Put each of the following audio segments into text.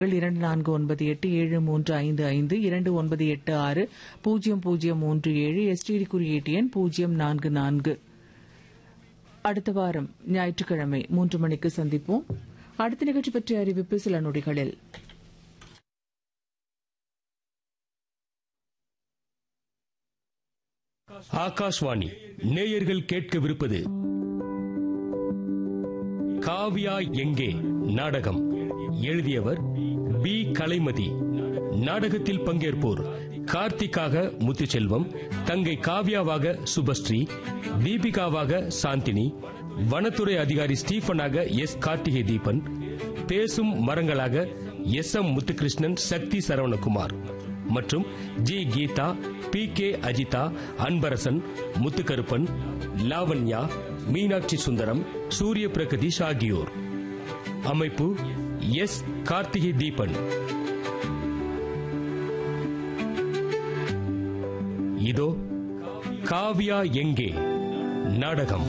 இரண்டு நான்கு ஒன்பது எட்டு ஏழு மூன்று ஐந்து ஐந்து இரண்டு ஒன்பது எட்டு ஆறு பூஜ்ஜியம் பூஜ்ஜியம் மூன்று ஏழு எஸ்டிடி குறியீட்டு எண் பூஜ்ஜியம் நான்கு நான்கு அடுத்த வாரம் ஞாயிற்றுக்கிழமை மூன்று மணிக்கு சந்திப்போம் அடுத்த நிகழ்ச்சி பற்றிய அறிவிப்பு சில நொடிகளில் ஆகாஷ்வாணி நேயர்கள் கேட்கவிருப்பது காவ்யா எங்கே நாடகம் எழுதியவர் பி கலைமதி நாடகத்தில் பங்கேற்போர் கார்த்திக்காக முத்துச்செல்வம் தங்கை காவ்யாவாக சுபஸ்ரீ தீபிகாவாக சாந்தினி வனத்துறை அதிகாரி ஸ்டீபனாக எஸ் கார்த்திகை தீபன் பேசும் மரங்களாக எஸ் எம் முத்துகிருஷ்ணன் சக்தி சரவணகுமார் மற்றும் G Geetha P K Ajitha Anbarasan Muthukaruppan Lavanya Meenakshi Sundaram Surya Pragadeesh ஆகியோர் அமைப்பு எஸ் கார்த்திகை தீபன் இதோ காவ்யா எங்கே நாடகம்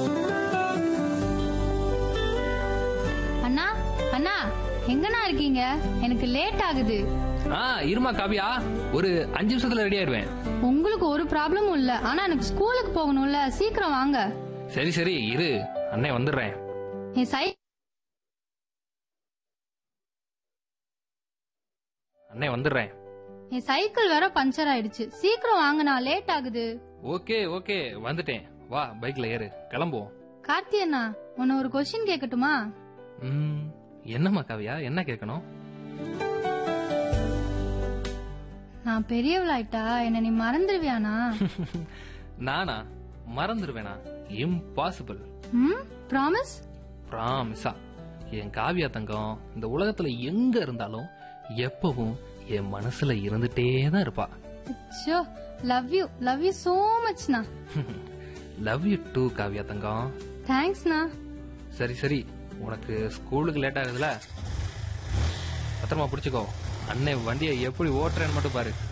அண்ணா அண்ணா எங்கண்ணா இருக்கீங்க எனக்கு லேட் ஆகுது ஆ இருமா காவியா ஒரு அஞ்சு நிமிஷத்துல ரெடி ஆயிடுவேன் உங்களுக்கு ஒரு ப்ராப்ளமும் இல்ல ஆனா எனக்கு ஸ்கூலுக்கு போகணும்ல சீக்கிரம் வாங்க சரி சரி இரு அண்ணே வந்துடுறேன் என் சை அண்ணே வந்துடுறேன் என் சைக்கிள் வேற பஞ்சர் ஆயிடுச்சு சீக்கிரம் வாங்கண்ணா லேட் ஆகுது ஓகே ஓகே வந்துட்டேன் வா பைக்ல ஏறு கிளம்புவோம் கார்த்தி அண்ணா உன்னை ஒரு கொஸ்டின் கேட்கட்டுமா ம், என்னம்மா காவியா என்ன கேட்கணும் நான் பெரியவளாயிட்டா என்ன நீ மறந்துடுவியானா நானா மறந்துடுவேனா இம்பாசிபிள் ம் ப்ராமிஸ் ப்ராமிஸா என் காவியா தங்கம் இந்த உலகத்துல எங்க இருந்தாலும் எப்பவும் என் மனசுல இருந்துட்டே தான் இருப்பா ஷோ love you love you so மச்ண்ணா லவ் யூ டூ காவியா தங்கம் தேங்க்ஸ்ண்ணா சரி சரி உனக்கு ஸ்கூலுக்கு லேட் ஆகுதுல பத்திரமா பிடிச்சுக்கோ அண்ணன் வண்டியை எப்படி ஓட்டுறேன்னு மட்டும் பாரு